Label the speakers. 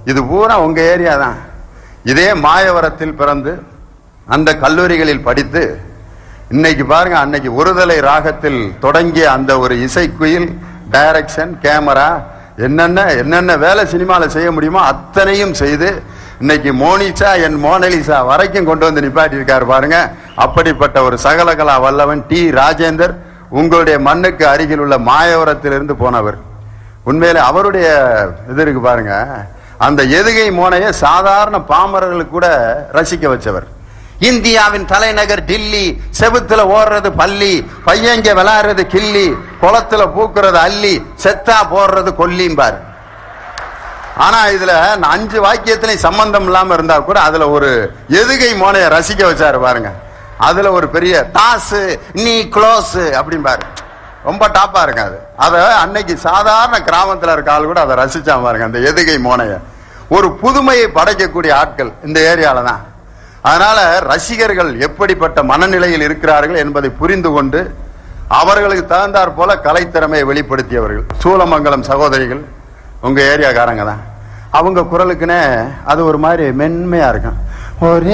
Speaker 1: இது பூரா உங்க ஏரியா தான் இதே மாயவரத்தில் பிறந்து அந்த கல்லூரிகளில் படித்து இன்னைக்கு பாருங்க அன்னைக்கு ஒருதலை ராகத்தில் தொடங்கிய அந்த ஒரு இசைக்குயில் டைரக்ஷன் கேமரா என்னென்ன என்னென்ன வேலை சினிமாவில் செய்ய முடியுமோ அத்தனையும் செய்து இன்னைக்கு மோனிசா என் மோனலிசா வரைக்கும் கொண்டு வந்து நிப்பாட்டி இருக்காரு பாருங்க அப்படிப்பட்ட ஒரு சகலகலா வல்லவன் டி ராஜேந்தர் உங்களுடைய மண்ணுக்கு அருகில் உள்ள மாயவரத்திலிருந்து போனவர் உண்மையிலே அவருடைய இது இருக்கு பாருங்க அந்த எதுகை மோனைய சாதாரண பாமரர்களுக்கு கூட ரசிக்க வச்சவர் இந்தியாவின் தலைநகர் டில்லி செவுத்துல ஓடுறது பள்ளி பையங்க விளையாடுறது கில்லி குளத்துல பூக்குறது அள்ளி செத்தா போடுறது கொல்லிம்பார் ஆனா இதுல அஞ்சு வாக்கியத்திலையும் சம்பந்தம் இல்லாம இருந்தா கூட அதுல ஒரு எதுகை மோனைய ரசிக்க வச்சாரு பாருங்க அதுல ஒரு பெரிய தாசு நீ க்ளோஸ் அப்படிம்பாரு ரொம்ப டாப்பா இருக்கு அது அத அன்னைக்கு சாதாரண கிராமத்துல இருக்க ஆள் கூட அதை ரசிச்சான் பாருங்க அந்த எதுகை மோனைய ஒரு புதுமையை படைக்கக்கூடிய ஆட்கள் இந்த ஏரியால தான் அதனால ரசிகர்கள் எப்படிப்பட்ட மனநிலையில் இருக்கிறார்கள் என்பதை புரிந்து கொண்டு அவர்களுக்கு தகுந்தாற் போல கலைத்திறமையை வெளிப்படுத்தியவர்கள் சூலமங்கலம் சகோதரிகள் உங்க ஏரியாக்காரங்க தான் அவங்க குரலுக்குன்னே அது ஒரு மாதிரி மென்மையா இருக்கும் ஒரே